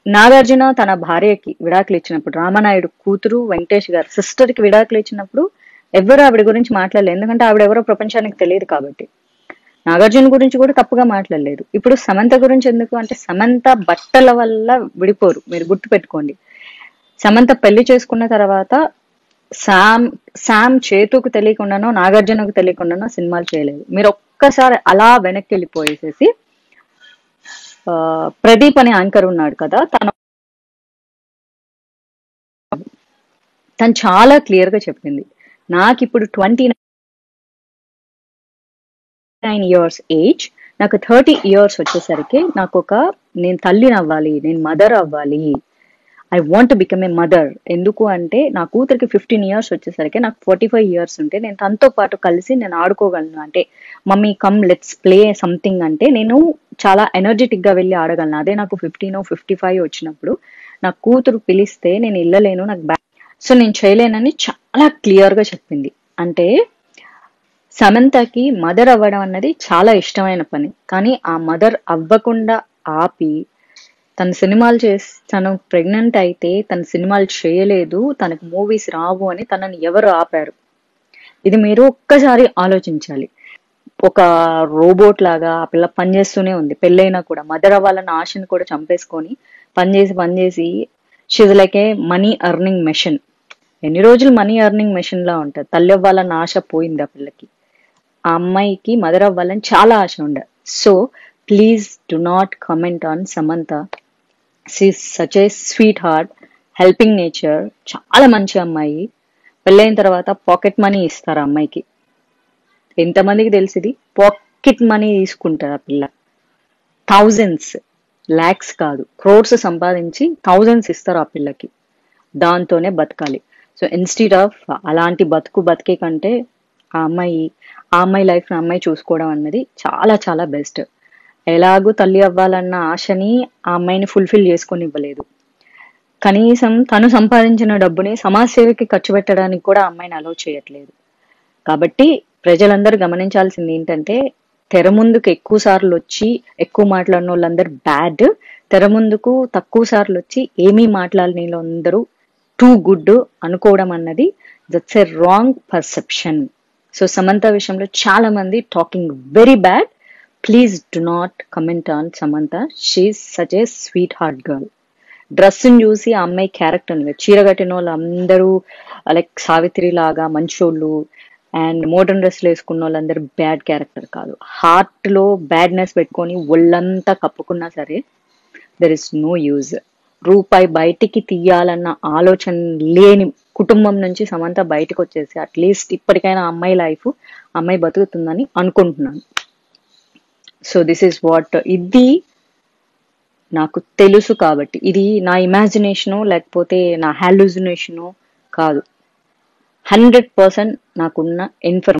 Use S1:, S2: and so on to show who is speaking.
S1: నాగార్జున తన భార్యకి విడాకులు ఇచ్చినప్పుడు రామనాయుడు కూతురు వెంకటేష్ గారు సిస్టర్ కి విడాకులు ఇచ్చినప్పుడు ఎవరు ఆవిడ గురించి మాట్లాడలేదు ఎందుకంటే ఆవిడ ఎవరో ప్రపంచానికి తెలియదు కాబట్టి నాగార్జున గురించి కూడా తప్పుగా మాట్లాడలేదు ఇప్పుడు సమంత గురించి ఎందుకు అంటే సమంత బట్టల వల్ల విడిపోరు మీరు గుర్తు పెట్టుకోండి సమంత పెళ్లి చేసుకున్న తర్వాత శామ్ శామ్ చేతుకు తెలియకుండానో నాగార్జునకు తెలియకుండానో సినిమాలు చేయలేదు మీరు ఒక్కసారి అలా వెనక్కి వెళ్ళిపోయేసేసి ఆ, ప్రదీప్ అనే యాంకర్ ఉన్నాడు కదా తను తను చాలా క్లియర్ గా చెప్పింది నాకు ఇప్పుడు ట్వంటీ నైన్ ఇయర్స్ ఏజ్ నాకు థర్టీ ఇయర్స్ వచ్చేసరికి నాకు ఒక నేను తల్లిని అవ్వాలి నేను మదర్ అవ్వాలి I want become a mother ఎందుకు అంటే నా కూతురికి ఫిఫ్టీన్ ఇయర్స్ వచ్చేసరికి నాకు ఫార్టీ ఫైవ్ ఇయర్స్ ఉంటే నేను తనతో పాటు కలిసి నేను ఆడుకోగలను అంటే mummy come let's play something అంటే నేను చాలా ఎనర్జెటిక్ గా వెళ్ళి ఆడగలను అదే నాకు ఫిఫ్టీన్ ఫిఫ్టీ ఫైవ్ వచ్చినప్పుడు నా కూతురు పిలిస్తే నేను వెళ్ళలేను నాకు బ్యా సో నేను చేయలేనని చాలా క్లియర్ గా చెప్పింది అంటే సమంతకి మదర్ అవ్వడం అన్నది చాలా ఇష్టమైన పని కానీ ఆ మదర్ అవ్వకుండా ఆపి తన సినిమాలు చేసి తను ప్రెగ్నెంట్ అయితే తన సినిమాలు చేయలేదు తనకు మూవీస్ రావు అని తనని ఎవరు ఆపారు ఇది మీరు ఒక్కసారి ఆలోచించాలి ఒక రోబోట్ లాగా ఆ పిల్ల పనిచేస్తూనే ఉంది పెళ్ళైనా కూడా మదర్ అవ్వాలన్న ఆశను కూడా చంపేసుకొని పనిచేసి పనిచేసి she's like a money earning machine ఎన్ని రోజులు మనీ ఎర్నింగ్ మెషిన్ లా ఉంటుంది తల్లి అవ్వాలన్న ఆశ పోయింది ఆ పిల్లకి ఆ అమ్మాయికి మదర్ అవ్వాలని చాలా ఆశ ఉండే so please do not comment on Samantha she such a sweet heart helping nature చాలా మంచి అమ్మాయి పెళ్ళైన తర్వాత పాకెట్ మనీ ఇస్తారు ఆ అమ్మాయికి ఎంతమందికి తెలిసింది పాకెట్ మనీ తీసుకుంటారు ఆ పిల్ల థౌజండ్స్ ల్యాక్స్ కాదు క్రోర్స్ సంపాదించి థౌజండ్స్ ఇస్తారు ఆ పిల్లకి దాంతోనే బతకాలి సో ఇన్స్టిట్యూట్ ఆఫ్ అలాంటి బతుకు బతికే కంటే ఆ అమ్మాయి ఆ అమ్మాయి లైఫ్ ఆ అమ్మాయి చూసుకోవడం అన్నది చాలా చాలా బెస్ట్ ఎలాగూ తల్లి అవ్వాలన్న ఆశని ఆ అమ్మాయిని ఫుల్ఫిల్ చేసుకొని ఇవ్వలేదు కనీసం తను సంపాదించిన డబ్బుని సమాజ సేవకి ఖర్చు పెట్టడానికి కూడా ఆ అమ్మాయిని అలౌ చేయట్లేదు కాబట్టి ప్రజలందరూ గమనించాల్సింది ఏంటంటే తెర ముందుకు ఎక్కువ సార్లు వచ్చి ఎక్కువ మాట్లాడిన వాళ్ళందరూ బ్యాడ్ తెర ముందుకు తక్కువ సార్లు వచ్చి ఏమీ మాట్లాడని వాళ్ళందరూ టూ గుడ్ అనుకోవడం అన్నది that's a wrong perception so Samantha విషయంలో చాలా మంది talking very bad please do not comment on Samantha she such a sweet heart girl dress చూసి ఆ అమ్మాయి క్యారెక్టర్ చీర కట్టిన వాళ్ళు అందరూ లైక్ సావిత్రి లాగా మంచోళ్ళు అండ్ మోడర్న్ డ్రెస్లు వేసుకున్న వాళ్ళందరూ బ్యాడ్ క్యారెక్టర్ కాదు హార్ట్ లో బ్యాడ్నెస్ పెట్టుకొని ఒళ్ళంతా కప్పుకున్నా సరే దెర్ ఇస్ నో యూజ్ రూపాయి బయటికి తీయాలన్న ఆలోచన లేని కుటుంబం నుంచి సమంత బయటకు వచ్చేసి అట్లీస్ట్ ఇప్పటికైనా అమ్మాయి లైఫ్ అమ్మాయి బతుకుతుందని అనుకుంటున్నాను సో దిస్ ఈస్ వాట్ ఇది నాకు తెలుసు కాబట్టి ఇది నా ఇమాజినేషను లేకపోతే నా హాలూజినేషను కాదు హండ్రెడ్ పర్సెంట్ నాకున్న ఇన్ఫర్మేషన్